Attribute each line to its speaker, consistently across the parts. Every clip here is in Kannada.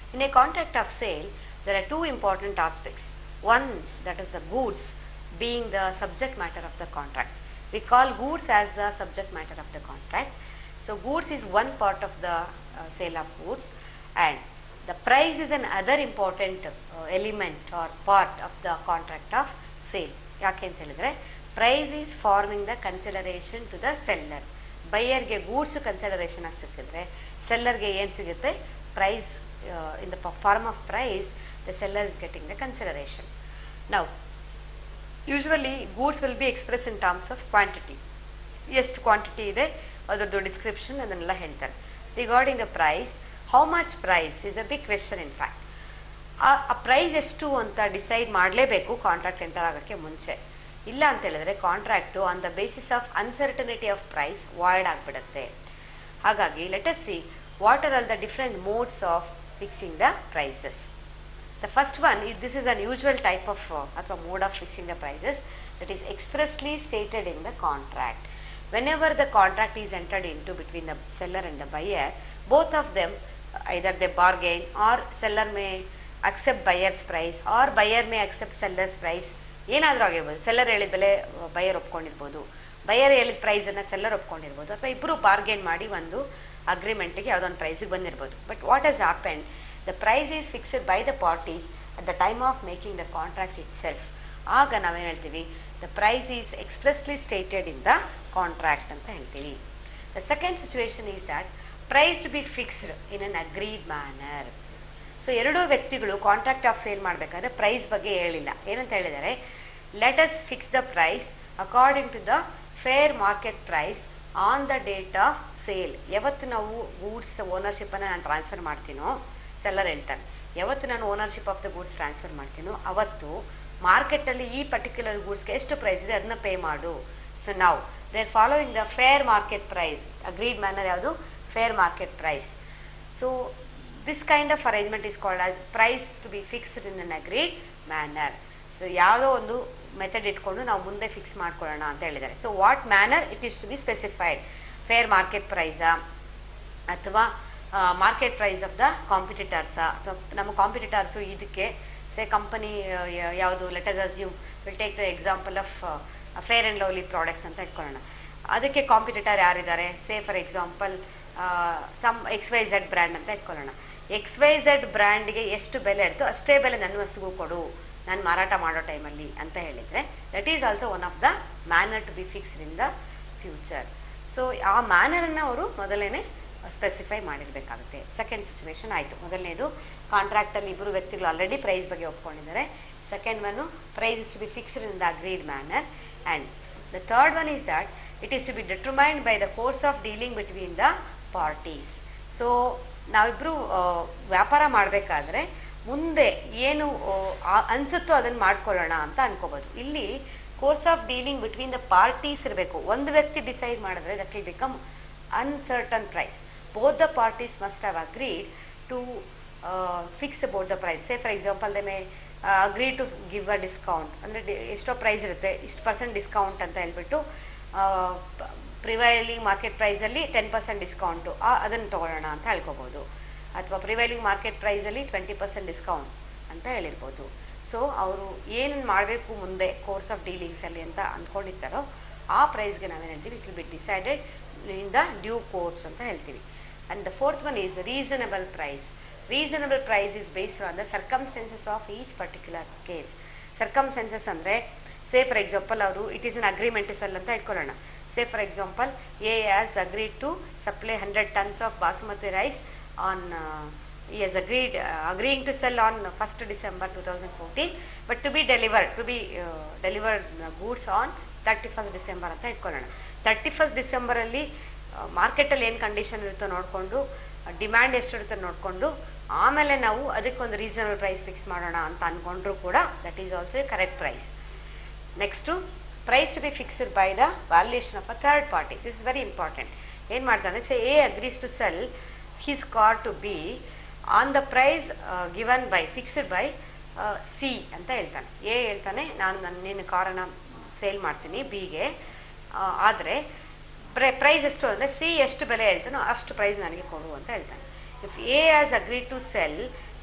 Speaker 1: In a contract of sale, there are two important aspects. One, that is the goods being the subject matter of the contract. We call goods as the subject matter of the contract. So, goods is one part of the uh, sale of goods and the price is another important uh, element or part of the contract of sale. ಯಾಕೆ ಅಂತ ಹೇಳಿದ್ರೆ price is forming the consideration to the seller ಬೈಯರ್ಗೆ ಗೂಡ್ಸ್ ಕನ್ಸಿಡರೇಷನ್ ಆಗಿ ಸಿಕ್ಕಿದ್ರೆ ಸೆಲ್ಲರ್ಗೆ ಏನು ಸಿಗುತ್ತೆ price in the form of price the seller is getting the consideration ನಾವು usually goods will be express in terms of quantity ಎಷ್ಟು ಕ್ವಾಂಟಿಟಿ ಇದೆ ಅದರದ್ದು ಡಿಸ್ಕ್ರಿಪ್ಷನ್ ಅದನ್ನೆಲ್ಲ ಹೇಳ್ತಾರೆ regarding the price how much price is a big question in fact ಆ ಪ್ರೈಸ್ ಎಷ್ಟು ಅಂತ ಡಿಸೈಡ್ ಮಾಡಲೇಬೇಕು ಕಾಂಟ್ರಾಕ್ಟ್ ಎಂಟರ್ ಆಗೋಕ್ಕೆ ಮುಂಚೆ ಇಲ್ಲ ಅಂತ ಹೇಳಿದ್ರೆ contract on the basis of uncertainty of price void ಆಗಿಬಿಡುತ್ತೆ ಹಾಗಾಗಿ let us see what are all the different modes of fixing the prices The first one, is- this is an usual type of uh, ಅಥವಾ mode of fixing the prices that is expressly stated in the contract. Whenever the contract is entered into between the seller and the buyer, both of them uh, either they bargain or seller may accept buyer's price or buyer may accept seller's price ಏನಾದರೂ ಆಗಿರ್ಬೋದು ಸೆಲ್ಲರ್ ಹೇಳಿದ ಬೆಲೆ ಬಯರ್ ಒಪ್ಕೊಂಡಿರ್ಬೋದು ಬಯರ್ ಹೇಳಿದ ಪ್ರೈಸನ್ನು ಸೆಲ್ಲರ್ ಒಪ್ಕೊಂಡಿರ್ಬೋದು ಅಥವಾ ಇಬ್ಬರು ಬಾರ್ಗೇನ್ ಮಾಡಿ ಒಂದು ಅಗ್ರಿಮೆಂಟಿಗೆ ಯಾವುದೋ ಒಂದು ಪ್ರೈಸಿಗೆ ಬಂದಿರ್ಬೋದು but what has happened the price is fixed by the parties at the time of making the contract itself ಆಗ ನಾವೇನು ಹೇಳ್ತೀವಿ the price is expressly stated in the contract ಅಂತ ಹೇಳ್ತೀವಿ the second situation is that price to be fixed in an agreed manner so ಎರಡೂ ವ್ಯಕ್ತಿಗಳು ಕಾಂಟ್ರಾಕ್ಟ್ ಆಫ್ ಸೇಲ್ ಮಾಡಬೇಕಾದ್ರೆ ಪ್ರೈಸ್ ಬಗ್ಗೆ ಹೇಳಿಲ್ಲ ಏನಂತ ಹೇಳಿದ್ದಾರೆ let us fix the price according to the fair market price on the date of sale ಯಾವತ್ತು ನಾವು ಗೂಡ್ಸ್ ಓನರ್ಶಿಪ್ಪನ್ನು ನಾನು ಟ್ರಾನ್ಸ್ಫರ್ ಮಾಡ್ತೀನೋ ಸೆಲ್ಲರ್ ಹೇಳ್ತಾನೆ ಯಾವತ್ತು ನಾನು ownership of the goods transfer ಮಾಡ್ತೀನೋ ಅವತ್ತು ಮಾರ್ಕೆಟಲ್ಲಿ ಈ ಪರ್ಟಿಕ್ಯುಲರ್ ಗೂಡ್ಸ್ಗೆ ಎಷ್ಟು ಪ್ರೈಸ್ ಇದೆ ಅದನ್ನ ಪೇ ಮಾಡು ಸೊ ನಾವು there following the fair market price agreed manner ಯಾವುದು fair market price so this kind of arrangement is called as price to be fixed in an agreed manner so ಯಾವುದೋ ಒಂದು ಮೆಥಡ್ ಇಟ್ಕೊಂಡು ನಾವು ಮುಂದೆ ಫಿಕ್ಸ್ ಮಾಡ್ಕೊಳ್ಳೋಣ ಅಂತ ಹೇಳಿದ್ದಾರೆ so what manner it is to be specified fair market ಪ್ರೈಸಾ ಅಥವಾ ಮಾರ್ಕೆಟ್ ಪ್ರೈಸ್ ಆಫ್ ದ ಕಾಂಪಿಟಿಟರ್ಸಾ ಅಥವಾ ನಮ್ಮ ಕಾಂಪಿಟಿಟರ್ಸು ಇದಕ್ಕೆ ಸೇ ಕಂಪನಿ ಯಾವುದು let's assume will take the example of Fair and Lovely products ಅಂತ ಇಟ್ಕೊಳ್ಳೋಣ ಅದಕ್ಕೆ ಕಾಂಪಿಟಿಟರ್ ಯಾರಿದ್ದಾರೆ say for example some X Y Z brand ಅಂತ ಇಟ್ಕೊಳ್ಳೋಣ ಎಕ್ಸ್ ವೈ ಝೆಡ್ ಬ್ರ್ಯಾಂಡ್ಗೆ ಎಷ್ಟು ಬೆಲೆ ಇರ್ತೋ ಅಷ್ಟೇ ಬೆಲೆ ನನ್ನ ವಸ್ತುಗೂ ಕೊಡು ನಾನು ಮಾರಾಟ ಮಾಡೋ ಟೈಮಲ್ಲಿ ಅಂತ ಹೇಳಿದರೆ that is also one of the manner to be fixed in the future so ಆ ಮ್ಯಾನರನ್ನು ಅವರು ಮೊದಲೇ ಸ್ಪೆಸಿಫೈ ಮಾಡಿರಬೇಕಾಗುತ್ತೆ ಸೆಕೆಂಡ್ ಸಿಚುವೇಶನ್ ಆಯಿತು ಮೊದಲನೇದು ಕಾಂಟ್ರಾಕ್ಟಲ್ಲಿ ಇಬ್ಬರು ವ್ಯಕ್ತಿಗಳು ಆಲ್ರೆಡಿ ಪ್ರೈಸ್ ಬಗ್ಗೆ ಒಪ್ಕೊಂಡಿದ್ದಾರೆ second one price is to be fixed in the agreed manner and the third one is that it is to be determined by the course of dealing between the parties so ನಾವಿಬ್ಬರು ವ್ಯಾಪಾರ ಮಾಡಬೇಕಾದ್ರೆ ಮುಂದೆ ಏನು ಆ, ಅನ್ಸುತ್ತೋ ಅದನ್ನು ಮಾಡ್ಕೊಳ್ಳೋಣ ಅಂತ ಅನ್ಕೋಬೋದು ಇಲ್ಲಿ course of dealing between the parties ಇರಬೇಕು ಒಂದು ವ್ಯಕ್ತಿ ಡಿಸೈಡ್ ಮಾಡಿದ್ರೆ that will become uncertain price both the parties must have agreed to fix about the price say for example they may agree to give a discount ಅಂದರೆ ಎಷ್ಟೋ ಪ್ರೈಸ್ ಇರುತ್ತೆ ಇಷ್ಟು ಪರ್ಸೆಂಟ್ ಡಿಸ್ಕೌಂಟ್ ಅಂತ ಹೇಳ್ಬಿಟ್ಟು ಪ್ರಿವೈಲಿಂಗ್ ಮಾರ್ಕೆಟ್ ಪ್ರೈಸಲ್ಲಿ ಟೆನ್ ಪರ್ಸೆಂಟ್ ಡಿಸ್ಕೌಂಟು ಅದನ್ನು ತೊಗೊಳ್ಳೋಣ ಅಂತ ಹೇಳ್ಕೊಬೋದು ಅಥವಾ ಪ್ರಿವೈಲಿಂಗ್ ಮಾರ್ಕೆಟ್ ಪ್ರೈಸಲ್ಲಿ ಟ್ವೆಂಟಿ ಪರ್ಸೆಂಟ್ ಡಿಸ್ಕೌಂಟ್ ಅಂತ ಹೇಳಿರ್ಬೋದು ಸೊ ಅವರು ಏನನ್ನು ಮಾಡಬೇಕು ಮುಂದೆ ಕೋರ್ಸ್ ಆಫ್ ಡೀಲಿಂಗ್ಸಲ್ಲಿ ಅಂತ ಅಂದ್ಕೊಂಡಿರ್ತಾರೋ ಆ ಪ್ರೈಸ್ಗೆ ನಾವೇನು ಹೇಳ್ತೀವಿ it will be decided in the due course ಅಂತ ಹೇಳ್ತೀವಿ and the fourth one is reasonable price reasonable price is based on the circumstances of each particular case circumstances ಅಂದರೆ ಸೇ ಫಾರ್ ಎಕ್ಸಾಂಪಲ್ ಅವರು it is an agreement to sell ಅಂತ ಇಟ್ಕೊಳ್ಳೋಣ say for example A has agreed to supply hundred tons of basmati rice on he has agreed uh, agreeing to sell on 1st December 2014 but to be delivered to be uh, delivered uh, goods on 31st December ಅಂತ ಇಟ್ಕೊಳ್ಳೋಣ ತರ್ಟಿ ಫಸ್ಟ್ ಡಿಸೆಂಬರಲ್ಲಿ ಮಾರ್ಕೆಟಲ್ಲಿ ಏನು ಕಂಡೀಷನ್ ಇರುತ್ತೋ ನೋಡಿಕೊಂಡು ಡಿಮ್ಯಾಂಡ್ ಎಷ್ಟಿರುತ್ತೋ ನೋಡಿಕೊಂಡು ಆಮೇಲೆ ನಾವು ಅದಕ್ಕೊಂದು ರೀಸನಬಲ್ ಪ್ರೈಸ್ ಫಿಕ್ಸ್ ಮಾಡೋಣ ಅಂತ ಅಂದ್ಕೊಂಡ್ರು ಕೂಡ that is also a correct price next price to be fixed by the valuation of a third party this is very important ಏನು ಮಾಡ್ತಾನೆ say A agrees to sell his car to be on the price given by fixed by C ಅಂತ ಹೇಳ್ತಾನೆ ಎ ಹೇಳ್ತಾನೆ ನಾನು ನನ್ನ ನಿನ್ನ ಕಾರನ್ನು ಸೇಲ್ ಮಾಡ್ತೀನಿ ಬಿಗೆ ಆದರೆ ಪ್ರೈ ಪ್ರೈಸ್ ಎಷ್ಟು ಅಂದರೆ ಸಿ ಎಷ್ಟು ಬೆಲೆ ಹೇಳ್ತಾನೋ ಅಷ್ಟು ಪ್ರೈಸ್ ನನಗೆ ಕೊಡು ಅಂತ ಹೇಳ್ತಾನೆ if A has agree to sell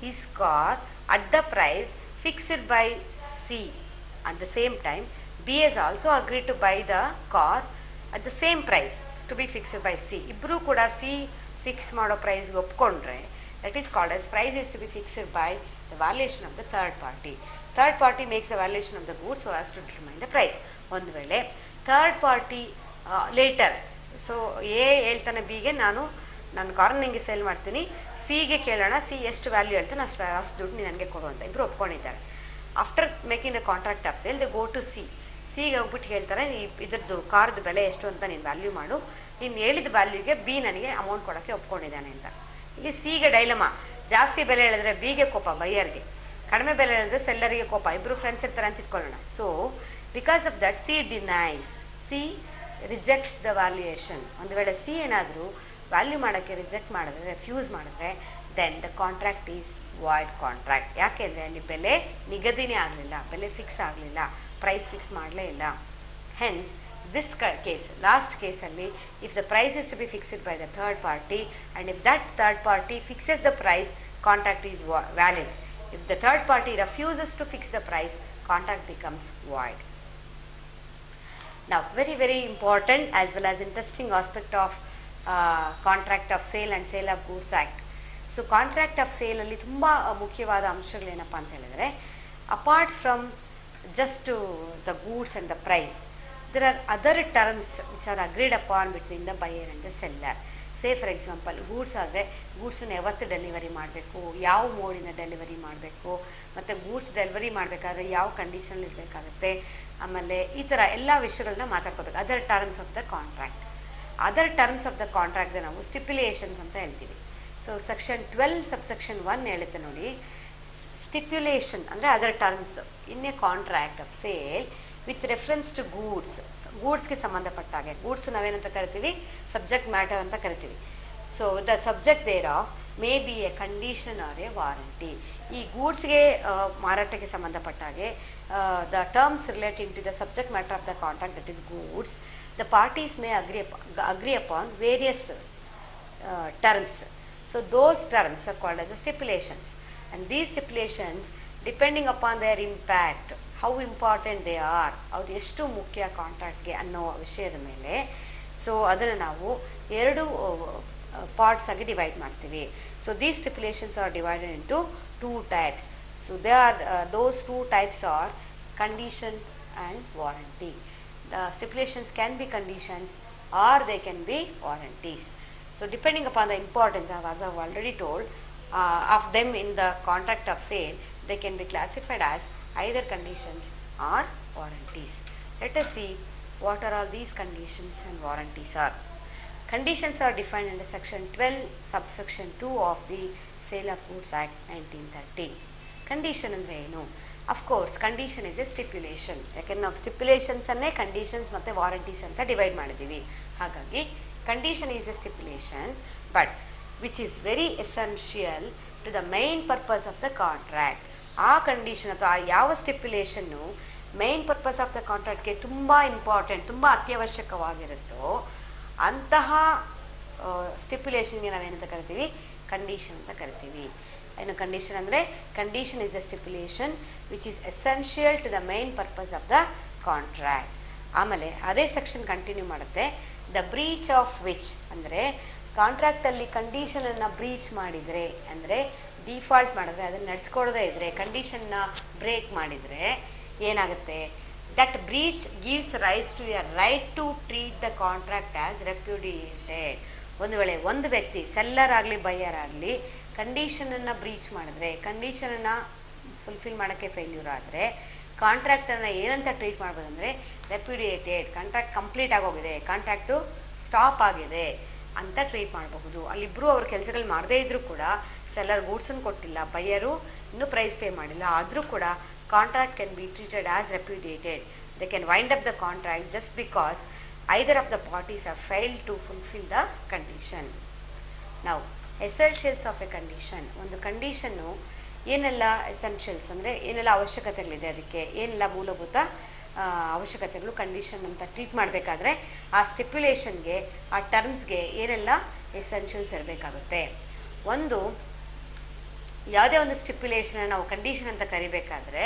Speaker 1: his car at the price fixed by C. At the same time, B has also agreed to buy the car at the same price to be fixed by C. ಇಬ್ಬರು ಕೂಡ ಸಿ ಫಿಕ್ಸ್ ಮಾಡೋ ಪ್ರೈಸ್ಗೆ ಒಪ್ಕೊಂಡ್ರೆ that is called as price is to be fixed by the valuation of the third party. Third party makes a valuation of the goods so as to determine the price. ಒಂದು ವೇಳೆ third party later so A ಹೇಳ್ತಾನೆ ಬಿಗೆ ನಾನು ನನ್ನ ಕಾರನ್ನ ನಿಂಗೆ ಸೇಲ್ ಮಾಡ್ತೀನಿ ಸಿಗೆ ಕೇಳೋಣ ಸಿ ಎಷ್ಟು ವ್ಯಾಲ್ಯೂ ಹೇಳ್ತಾನೆ ಅಷ್ಟು ಅಷ್ಟು ದುಡ್ಡು ನೀನು ನನಗೆ ಕೊಡು ಅಂತ ಇಬ್ಬರು ಒಪ್ಕೊಂಡಿದ್ದಾರೆ after making the contract of sale the go to C ಸಿಗೆ ಹೋಗ್ಬಿಟ್ಟು ಹೇಳ್ತಾರೆ ಈ ಇದ್ರದ್ದು ಕಾರ್ದು ಬೆಲೆ ಎಷ್ಟು ಅಂತ ನೀನು ವ್ಯಾಲ್ಯೂ ಮಾಡು ನೀನು ಹೇಳಿದ ವ್ಯಾಲ್ಯೂಗೆ ಬಿ ನನಗೆ ಅಮೌಂಟ್ ಕೊಡೋಕ್ಕೆ ಒಪ್ಕೊಂಡಿದ್ದಾನೆ ಅಂತ ಇಲ್ಲಿ ಸಿಗೆ ಡೈಲಮ ಜಾಸ್ತಿ ಬೆಲೆ ಹೇಳಿದ್ರೆ ಬಿಗೆ ಕೋಪ ಬೈಯರ್ಗೆ ಕಡಿಮೆ ಬೆಲೆ ಹೇಳಿದ್ರೆ ಸೆಲ್ಲರಿಗೆ ಕೋಪ ಇಬ್ಬರು ಫ್ರೆಂಡ್ಸ್ ಇರ್ತಾರೆ ಅಂತ ಇಟ್ಕೊಳ್ಳೋಣ so because of that C denies C rejects the valuation ಒಂದು ವೇಳೆ ಸಿ ಏನಾದರೂ ವ್ಯಾಲ್ಯೂ ಮಾಡೋಕ್ಕೆ ರಿಜೆಕ್ಟ್ ಮಾಡಿದ್ರೆ ರೆಫ್ಯೂಸ್ ಮಾಡಿದ್ರೆ then the contract is void contract ಯಾಕೆಂದರೆ ಅಲ್ಲಿ ಬೆಲೆ ನಿಗದಿನೇ ಆಗಲಿಲ್ಲ ಬೆಲೆ ಫಿಕ್ಸ್ ಆಗಲಿಲ್ಲ ಪ್ರೈಸ್ ಫಿಕ್ಸ್ ಮಾಡಲೇ ಇಲ್ಲ ಹೆನ್ಸ್ ದಿಸ್ ಕೇಸ್ ಲಾಸ್ಟ್ ಕೇಸಲ್ಲಿ if the price is to be fixed by the third party and if that third party fixes the price contract is valid if the third party refuses to fix the price contract becomes void Now, very, very important as well as interesting aspect of uh, contract of sale and sale of goods act. So contract of ಸೇಲಲ್ಲಿ ತುಂಬ ಮುಖ್ಯವಾದ ಅಂಶಗಳೇನಪ್ಪ ಅಂತ ಹೇಳಿದ್ರೆ apart from just the goods and the price there are other terms which are agreed upon between the buyer and the seller say for example goods ಆದರೆ ಗೂಡ್ಸನ್ನ ಯಾವತ್ತು ಡೆಲಿವರಿ ಮಾಡಬೇಕು ಯಾವ ಮೋಡಿಂದ ಡೆಲಿವರಿ ಮಾಡಬೇಕು ಮತ್ತು ಗೂಡ್ಸ್ ಡೆಲಿವರಿ ಮಾಡಬೇಕಾದ್ರೆ ಯಾವ ಕಂಡೀಷನಲ್ಲಿ ಇರಬೇಕಾಗುತ್ತೆ ಆಮೇಲೆ ಈ ಥರ ಎಲ್ಲ ವಿಷಯಗಳನ್ನ ಮಾತಾಡ್ಕೋಬೇಕು other terms of the contract other terms of the ಕಾಂಟ್ರಾಕ್ಟ್ಗೆ ನಾವು ಸ್ಟಿಪ್ಯುಲೇಷನ್ಸ್ ಅಂತ ಹೇಳ್ತೀವಿ so section twelve subsection one ಹೇಳುತ್ತೆ ನೋಡಿ ಸ್ಟಿಪ್ಯುಲೇಷನ್ ಅಂದರೆ other terms in a contract of sale with reference to goods ಗೂಡ್ಸ್ಗೆ ಸಂಬಂಧಪಟ್ಟ ಹಾಗೆ ಗೂಡ್ಸ್ ನಾವೇನಂತ ಕರಿತೀವಿ ಸಬ್ಜೆಕ್ಟ್ ಮ್ಯಾಟರ್ ಅಂತ ಕರಿತೀವಿ so the subject thereof may be a condition or a warranty ಈ ಗೂಡ್ಸ್ಗೆ ಮಾರಾಟಕ್ಕೆ ಸಂಬಂಧಪಟ್ಟ ಹಾಗೆ the terms relating to the subject matter of the contract that is goods the parties may agree agree upon various terms. So those terms are called as the stipulations. And these stipulations, depending upon their impact, how important they are, ಅದು ಎಷ್ಟು ಮುಖ್ಯ ಕಾಂಟ್ರಾಕ್ಟ್ಗೆ ಅನ್ನೋ ವಿಷಯದ ಮೇಲೆ ಸೊ ಅದನ್ನು ನಾವು ಎರಡು ಪಾರ್ಟ್ಸ್ ಆಗಿ ಡಿವೈಡ್ ಮಾಡ್ತೀವಿ so these stipulations are divided into two types so they are those two types are condition and warranty the stipulations can be conditions or they can be warranties. So depending upon the importance, of, as I have already told, uh, of them in the contract of sale, they can be classified as either conditions or warranties. Let us see what are all these conditions and warranties are. Conditions are defined under section 12 subsection 2 of the Sale of Goods Act 1930. Condition ಅಂದರೆ ಏನು of course condition is a stipulation ಯಾಕೆಂದ್ರೆ ನಾವು ಸ್ಟಿಪ್ಯುಲೇಷನ್ಸನ್ನೇ ಕಂಡೀಷನ್ಸ್ ಮತ್ತು ವಾರಂಟೀಸ್ ಅಂತ ಡಿವೈಡ್ ಮಾಡಿದ್ದೀವಿ ಹಾಗಾಗಿ condition is a stipulation but which is very essential to the main purpose of the contract ಆ ಕಂಡೀಷನ್ ಅಥವಾ ಆ ಯಾವ ಸ್ಟಿಪ್ಯುಲೇಷನ್ನು ಮೈನ್ ಪರ್ಪಸ್ ಆಫ್ ದ ಕಾಂಟ್ರಾಕ್ಟ್ಗೆ ತುಂಬ ಇಂಪಾರ್ಟೆಂಟ್ ತುಂಬ ಅತ್ಯವಶ್ಯಕವಾಗಿರುತ್ತೋ ಅಂತಹ ಸ್ಟಿಪ್ಯುಲೇಷನ್ಗೆ ನಾವೇನಂತ ಕರಿತೀವಿ ಕಂಡೀಷನ್ ಅಂತ ಕರಿತೀವಿ ಏನು ಕಂಡೀಷನ್ ಅಂದರೆ condition is a stipulation which is essential to the main purpose of the contract ಆಮೇಲೆ ಅದೇ ಸೆಕ್ಷನ್ ಕಂಟಿನ್ಯೂ ಮಾಡುತ್ತೆ ದ ಬ್ರೀಚ್ ಆಫ್ ವಿಚ್ ಅಂದರೆ ಕಾಂಟ್ರಾಕ್ಟಲ್ಲಿ ಕಂಡೀಷನನ್ನು ಬ್ರೀಚ್ ಮಾಡಿದರೆ ಅಂದರೆ ಡಿಫಾಲ್ಟ್ ಮಾಡಿದ್ರೆ ಅದನ್ನು ನಡ್ಸ್ಕೊಡದೇ ಇದ್ದರೆ ಕಂಡೀಷನ್ನ ಬ್ರೇಕ್ ಮಾಡಿದರೆ ಏನಾಗುತ್ತೆ that breach gives rise to a right to treat the contract as repudiated ಒಂದು ವೇಳೆ ಒಂದು ವ್ಯಕ್ತಿ ಸೆಲ್ಲರ್ ಆಗಲಿ ಬೈಯರ್ ಆಗಲಿ ಕಂಡೀಷನನ್ನು ಬ್ರೀಚ್ ಮಾಡಿದ್ರೆ ಕಂಡೀಷನನ್ನು ಫುಲ್ಫಿಲ್ ಮಾಡೋಕ್ಕೆ ಫೇಲ್ಯೂರ್ ಆದರೆ ಕಾಂಟ್ರಾಕ್ಟನ್ನು ಏನಂತ ಟ್ರೀಟ್ ಮಾಡ್ಬೋದು ಅಂದರೆ ರೆಪ್ಯುಡಿಯೇಟೆಡ್ ಕಾಂಟ್ರಾಕ್ಟ್ ಕಂಪ್ಲೀಟ್ ಆಗೋಗಿದೆ ಕಾಂಟ್ರಾಕ್ಟು ಸ್ಟಾಪ್ ಆಗಿದೆ ಅಂತ ಟ್ರೀಟ್ ಮಾಡಬಹುದು ಅಲ್ಲಿಬ್ಬರು ಅವ್ರ ಕೆಲಸಗಳು ಮಾಡದೇ ಇದ್ದರೂ ಕೂಡ ಸೆಲ್ಲರ್ ಗೂಡ್ಸನ್ನು ಕೊಟ್ಟಿಲ್ಲ ಬೈಯರು ಇನ್ನೂ ಪ್ರೈಸ್ ಪೇ ಮಾಡಿಲ್ಲ ಆದರೂ ಕೂಡ contract can be treated as repudiated they can wind up the contract just because either of the parties are fail to fulfil the condition ನಾವು ಎಸೆನ್ಷಿಯಲ್ಸ್ ಆಫ್ ಎ ಕಂಡೀಷನ್ ಒಂದು ಕಂಡೀಷನ್ನು ಏನೆಲ್ಲ ಎಸೆನ್ಷಿಯಲ್ಸ್ ಅಂದರೆ ಏನೆಲ್ಲ ಅವಶ್ಯಕತೆಗಳಿದೆ ಅದಕ್ಕೆ ಏನೆಲ್ಲ ಮೂಲಭೂತ ಆ, ಅವಶ್ಯಕತೆಗಳು ಕಂಡೀಷನ್ ಅಂತ ಟ್ರೀಟ್ ಮಾಡಬೇಕಾದ್ರೆ ಆ ಸ್ಟಿಪ್ಯುಲೇಷನ್ಗೆ ಆ ಟರ್ಮ್ಸ್ಗೆ ಏನೆಲ್ಲ ಎಸೆನ್ಷಿಯಲ್ಸ್ ಇರಬೇಕಾಗುತ್ತೆ ಒಂದು ಯಾವುದೇ ಒಂದು ಸ್ಟಿಪ್ಯುಲೇಷನ್ ನಾವು ಕಂಡೀಷನ್ ಅಂತ ಕರಿಬೇಕಾದ್ರೆ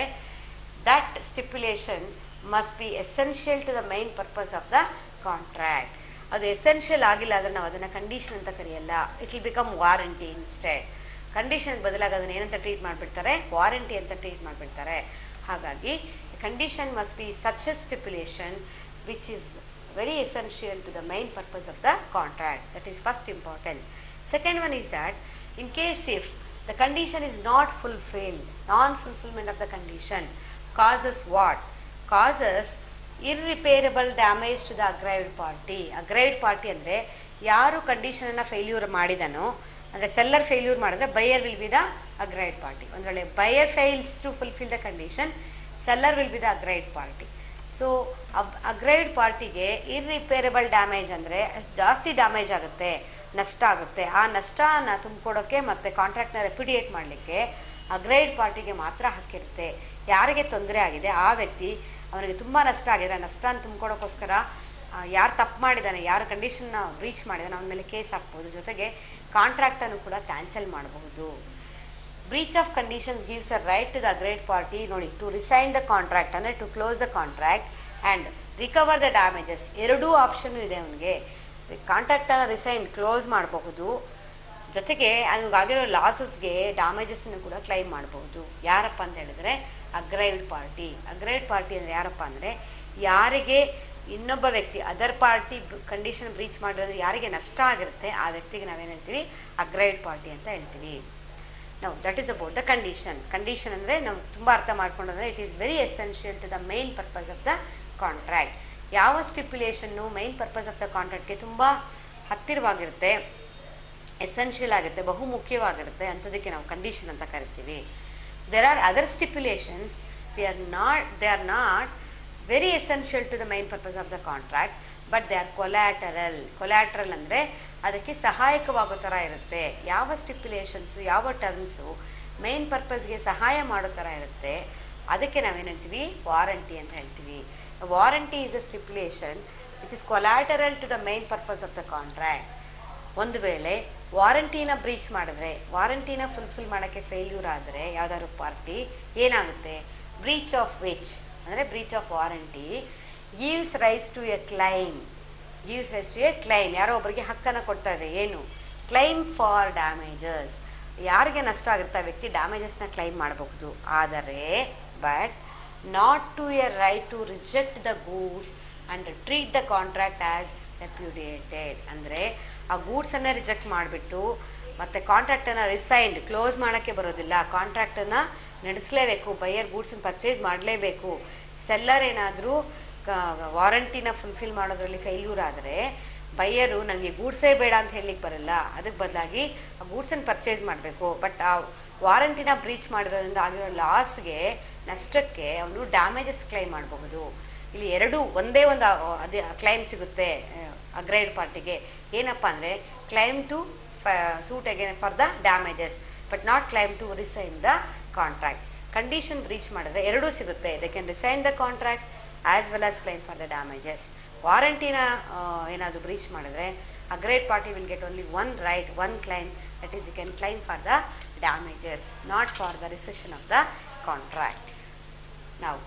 Speaker 1: that stipulation must be essential to the main purpose of the contract ಅದು ಎಸೆನ್ಷಿಯಲ್ ಆಗಿಲ್ಲ ಅಂದರೆ ನಾವು ಅದನ್ನು ಕಂಡೀಷನ್ ಅಂತ ಕರೆಯಲ್ಲ it will become warranty instead condition ಬದಲಾಗಿ ಅದನ್ನು ಏನಂತ ಟ್ರೀಟ್ ಮಾಡಿಬಿಡ್ತಾರೆ ವಾರಂಟಿ ಅಂತ ಟ್ರೀಟ್ ಮಾಡಿಬಿಡ್ತಾರೆ ಹಾಗಾಗಿ condition must be such a stipulation which is very essential to the main purpose of the contract that is first important second one is that in case if the condition is not fulfilled, non-fulfillment of the condition causes what? Causes irreparable damage to the aggrieved party. Aggrieved party ಅಂದರೆ ಯಾರು ಕಂಡೀಷನನ್ನು ಫೇಲ್ಯೂರ್ ಮಾಡಿದನೋ ಅಂದರೆ ಸೆಲ್ಲರ್ ಫೇಲ್ಯೂರ್ ಮಾಡಿದ್ರೆ buyer will be the aggrieved party ಒಂದು ವೇಳೆ buyer fails to fulfil the condition seller will be the aggrieved party so aggrieved ಪಾರ್ಟಿಗೆ ಇರ್ರಿಪೇರಬಲ್ ಡ್ಯಾಮೇಜ್ ಅಂದರೆ ಜಾಸ್ತಿ ಡ್ಯಾಮೇಜ್ ಆಗುತ್ತೆ ನಷ್ಟ ಆಗುತ್ತೆ ಆ ನಷ್ಟನ ತುಂಬಿಕೊಡೋಕ್ಕೆ ಮತ್ತು ಕಾಂಟ್ರಾಕ್ಟ್ನ ರೆಪ್ಯುಡಿಯೇಟ್ ಮಾಡಲಿಕ್ಕೆ ಅಗ್ರೈಡ್ ಪಾರ್ಟಿಗೆ ಮಾತ್ರ ಹಕ್ಕಿರುತ್ತೆ ಯಾರಿಗೆ ತೊಂದರೆ ಆಗಿದೆ ಆ ವ್ಯಕ್ತಿ ಅವನಿಗೆ ತುಂಬ ನಷ್ಟ ಆಗಿದೆ ಆ ನಷ್ಟನ ತುಂಬಿಕೊಡೋಕ್ಕೋಸ್ಕರ ಯಾರು ತಪ್ಪು ಮಾಡಿದ್ದಾನೆ ಯಾರು ಕಂಡೀಷನ್ನ ಬ್ರೀಚ್ ಮಾಡಿದಾನೆ ಅವನ ಮೇಲೆ ಕೇಸ್ ಹಾಕ್ಬೋದು ಜೊತೆಗೆ ಕಾಂಟ್ರಾಕ್ಟನ್ನು ಕೂಡ ಕ್ಯಾನ್ಸಲ್ ಮಾಡಬಹುದು breach of conditions gives a right to the aggrieved party ನೋಡಿ ಟು ರಿಸೈನ್ ದ ಕಾಂಟ್ರಾಕ್ಟ್ ಅಂದರೆ to close the contract and recover the damages ಎರಡೂ ಆಪ್ಷನ್ನು ಇದೆ ಅವನಿಗೆ ಕಾಂಟ್ರಾಕ್ಟನ್ನು ರಿಸೈನ್ ಕ್ಲೋಸ್ ಮಾಡಬಹುದು ಜೊತೆಗೆ ಆಗಿರೋ ಲಾಸಸ್ಗೆ ಡ್ಯಾಮೇಜಸ್ಸನ್ನು ಕೂಡ ಕ್ಲೈಮ್ ಮಾಡಬಹುದು ಯಾರಪ್ಪ ಅಂತ ಹೇಳಿದ್ರೆ ಅಗ್ರೈವ್ಡ್ ಪಾರ್ಟಿ ಅಗ್ರೈವ್ಡ್ ಪಾರ್ಟಿ ಅಂದರೆ ಯಾರಪ್ಪ ಅಂದರೆ ಯಾರಿಗೆ ಇನ್ನೊಬ್ಬ ವ್ಯಕ್ತಿ ಅದರ್ ಪಾರ್ಟಿ ಕಂಡೀಷನ್ ಬ್ರೀಚ್ ಮಾಡಿರೋದು ಯಾರಿಗೆ ನಷ್ಟ ಆಗಿರುತ್ತೆ ಆ ವ್ಯಕ್ತಿಗೆ ನಾವೇನು ಹೇಳ್ತೀವಿ ಅಗ್ರೈವ್ಡ್ ಪಾರ್ಟಿ ಅಂತ ಹೇಳ್ತೀವಿ ನಾವು that is about the condition condition ಅಂದರೆ ನಾವು ತುಂಬ ಅರ್ಥ ಮಾಡ್ಕೊಂಡ್ರೆ it is very essential to the main purpose of the contract ಯಾವ ಸ್ಟಿಪ್ಯುಲೇಷನ್ನು ಮೈನ್ ಪರ್ಪಸ್ ಆಫ್ ದ ಕಾಂಟ್ರಾಕ್ಟ್ಗೆ ತುಂಬ ಹತ್ತಿರವಾಗಿರುತ್ತೆ ಎಸೆನ್ಷಿಯಲ್ ಆಗಿರುತ್ತೆ ಬಹು ಮುಖ್ಯವಾಗಿರುತ್ತೆ ಅಂಥದಕ್ಕೆ ನಾವು ಕಂಡೀಷನ್ ಅಂತ ಕರಿತೀವಿ there are other stipulations they are not they are not very essential to the main purpose of the contract but they are collateral collateral ಅಂದರೆ ಅದಕ್ಕೆ ಸಹಾಯಕವಾಗೋ ಥರ ಇರುತ್ತೆ ಯಾವ ಸ್ಟಿಪ್ಯುಲೇಷನ್ಸು ಯಾವ ಟರ್ಮ್ಸು ಮೈನ್ ಪರ್ಪಸ್ಗೆ ಸಹಾಯ ಮಾಡೋ ಥರ ಇರುತ್ತೆ ಅದಕ್ಕೆ ನಾವೇನು ಹೇಳ್ತೀವಿ ವಾರಂಟಿ ಅಂತ ಹೇಳ್ತೀವಿ warranty is a stipulation which is collateral to the main purpose of the contract ಒಂದು ವೇಳೆ ವಾರಂಟಿನ ಬ್ರೀಚ್ ಮಾಡಿದ್ರೆ ವಾರಂಟಿನ ಫುಲ್ಫಿಲ್ ಮಾಡೋಕ್ಕೆ ಫೇಲ್ಯೂರ್ ಆದರೆ ಯಾವ್ದಾದ್ರು ಪಾರ್ಟಿ ಏನಾಗುತ್ತೆ ಬ್ರೀಚ್ ಆಫ್ ವಿಚ್ ಅಂದರೆ breach of warranty gives rise to a claim gives rise to a claim ಯಾರೋ ಒಬ್ಬರಿಗೆ ಹಕ್ಕನ್ನು ಕೊಡ್ತಾ ಇದೆ ಏನು ಕ್ಲೈಮ್ ಫಾರ್ ಡ್ಯಾಮೇಜಸ್ ಯಾರಿಗೆ ನಷ್ಟ ಆಗುತ್ತೆ ಆ ವ್ಯಕ್ತಿ ಡ್ಯಾಮೇಜಸ್ನ ಕ್ಲೈಮ್ ಮಾಡಬಹುದು ಆದರೆ but not to a right to reject the goods and treat the contract as repudiated ಅಂದರೆ ಆ ಗೂಡ್ಸನ್ನೇ ರಿಜೆಕ್ಟ್ ಮಾಡಿಬಿಟ್ಟು ಮತ್ತು ಕಾಂಟ್ರಾಕ್ಟನ್ನು ರಿಸೈನ್ಡ್ ಕ್ಲೋಸ್ ಮಾಡೋಕ್ಕೆ ಬರೋದಿಲ್ಲ ಕಾಂಟ್ರಾಕ್ಟನ್ನು ನಡೆಸಲೇಬೇಕು ಬೈಯರ್ ಗೂಡ್ಸನ್ನು ಪರ್ಚೇಸ್ ಮಾಡಲೇಬೇಕು ಸೆಲ್ಲರ್ ಏನಾದರೂ ವಾರಂಟಿನ ಫುಲ್ಫಿಲ್ ಮಾಡೋದ್ರಲ್ಲಿ ಫೇಲ್ಯೂರ್ ಆದರೆ ಬೈಯರು ನನಗೆ ಗೂಡ್ಸೇ ಬೇಡ ಅಂತ ಹೇಳಲಿಕ್ಕೆ ಬರಲ್ಲ ಅದಕ್ಕೆ ಬದಲಾಗಿ ಆ ಗೂಡ್ಸನ್ನು ಪರ್ಚೇಸ್ ಮಾಡಬೇಕು ಬಟ್ ಆ ವಾರಂಟಿನ ಬ್ರೀಚ್ ಮಾಡಿರೋದ್ರಿಂದ ಆಗಿರೋ ಲಾಸ್ಗೆ ನಷ್ಟಕ್ಕೆ ಅವನು ಡ್ಯಾಮೇಜಸ್ ಕ್ಲೈಮ್ ಮಾಡಬಹುದು ಇಲ್ಲಿ ಎರಡು ಒಂದೇ ಒಂದು ಅದೇ ಕ್ಲೈಮ್ ಸಿಗುತ್ತೆ ಅಗ್ರೈಡ್ ಪಾರ್ಟಿಗೆ ಏನಪ್ಪ ಅಂದರೆ claim to suit again for the damages but not claim to rescind the contract condition breach ಮಾಡಿದ್ರೆ ಎರಡೂ ಸಿಗುತ್ತೆ they can rescind the contract as well as claim for the damages ವಾರಂಟಿನ ಏನಾದರೂ ಬ್ರೀಚ್ ಮಾಡಿದ್ರೆ aggrieved party will get only one right one claim that is you can claim for the damages not for the rescission of the contract ನಾವು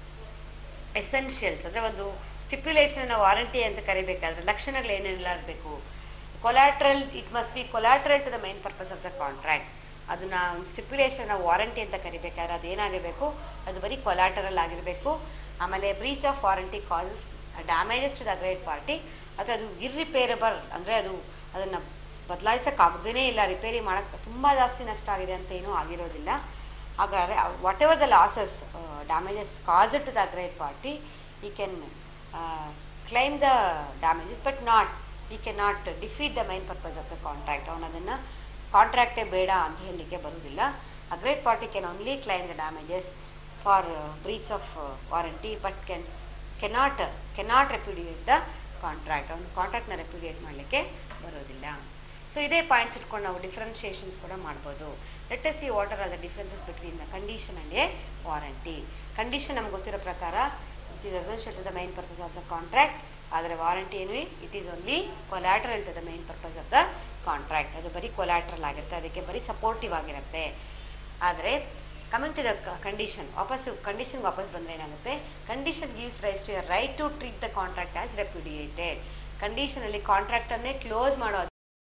Speaker 1: ಎಸೆನ್ಷಿಯಲ್ಸ್ ಅಂದರೆ ಒಂದು ಸ್ಟಿಪ್ಯುಲೇಷನ್ ವಾರಂಟಿ ಅಂತ ಕರಿಬೇಕಾದ್ರೆ ಲಕ್ಷಣಗಳು ಏನೆಲ್ಲ ಆಗಬೇಕು collateral it must be collateral to the main purpose of the contract ಅದನ್ನ ಒಂದು ಸ್ಟಿಪ್ಯುಲೇಷನ್ ವಾರಂಟಿ ಅಂತ ಕರಿಬೇಕಾದ್ರೆ ಅದೇನಾಗಿರಬೇಕು ಅದು ಬರೀ ಕೊಲಾಟರಲ್ ಆಗಿರಬೇಕು ಆಮೇಲೆ breach of warranty causes damages to the aggrieved party ಅಥವಾ ಅದು ಇರ್ರಿಪೇರಬಲ್ ಅಂದರೆ ಅದು ಅದನ್ನು ಬದಲಾಯಿಸೋಕ್ಕಾಗದೇ ಇಲ್ಲ ರಿಪೇರಿ ಮಾಡೋಕ್ಕೆ ತುಂಬ ಜಾಸ್ತಿ ನಷ್ಟ ಆಗಿದೆ ಅಂತ ಏನೂ ಆಗಿರೋದಿಲ್ಲ ಹಾಗಾದರೆ whatever the losses damages cause to the aggrieved party he can claim the damages but not he can not defeat the main purpose of the contract ಅವನು ಅದನ್ನು ಕಾಂಟ್ರಾಕ್ಟೇ ಬೇಡ ಅಂತ ಹೇಳಲಿಕ್ಕೆ ಬರುವುದಿಲ್ಲ aggrieved party can only claim the damages for breach of warranty but can cannot cannot repudiate the contract ಅವನು ಕಾಂಟ್ರಾಕ್ಟ್ನ ರೆಪ್ಯುಡಿಯೇಟ್ ಮಾಡಲಿಕ್ಕೆ ಬರೋದಿಲ್ಲ ಸೊ ಇದೇ ಪಾಯಿಂಟ್ಸ್ ಇಟ್ಕೊಂಡು ನಾವು ಡಿಫ್ರೆನ್ಷಿಯೇಷನ್ಸ್ ಕೂಡ ಮಾಡ್ಬೋದು let's see what are the differences between the condition and a warranty condition ನಮ್ಗೆ ಗೊತ್ತಿರೋ ಪ್ರಕಾರ which is essential to the main purpose of the contract ಆದರೆ ವಾರಂಟಿ ಏನು it is only collateral to the main purpose of the contract ಅದು ಬರೀ ಕೊಲ್ಯಾಟ್ರಲ್ ಆಗಿರುತ್ತೆ ಅದಕ್ಕೆ ಬರೀ ಸಪೋರ್ಟಿವ್ ಆಗಿರುತ್ತೆ ಆದರೆ ಕಮಿಂಗ್ ಟು ದ ಕಂಡೀಷನ್ ವಾಪಸ್ಸು ಕಂಡೀಷನ್ ವಾಪಸ್ ಬಂದರೆ ಏನಾಗುತ್ತೆ condition gives rise to a right to treat the contract as repudiated ಕಂಡೀಷನಲ್ಲಿ ಕಾಂಟ್ರಾಕ್ಟನ್ನೇ ಕ್ಲೋಸ್ ಮಾಡೋ